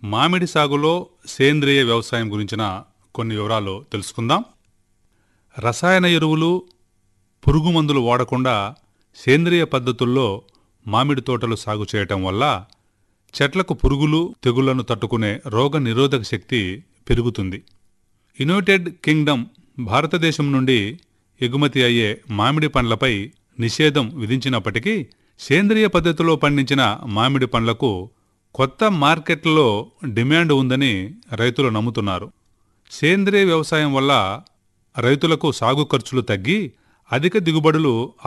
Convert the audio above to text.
మామిడి సాగులో సేంద్రియ వ్యవసాయం గురించిన కొన్ని వివరాలు తెలుసుకుందాం రసాయన ఎరువులు పురుగు మందులు వాడకుండా సేంద్రియ పద్ధతుల్లో మామిడి తోటలు సాగు చేయటం వల్ల చెట్లకు పురుగులు తెగుళ్లను తట్టుకునే రోగ నిరోధక శక్తి పెరుగుతుంది యునైటెడ్ కింగ్డమ్ భారతదేశం నుండి ఎగుమతి అయ్యే మామిడి పండ్లపై నిషేధం విధించినప్పటికీ సేంద్రియ పద్ధతిలో పండించిన మామిడి పండ్లకు కొత్త మార్కెట్లలో డిమాండ్ ఉందని రైతులు నమ్ముతున్నారు సేంద్రియ వ్యవసాయం వల్ల రైతులకు సాగు ఖర్చులు తగ్గి అధిక దిగుబడులు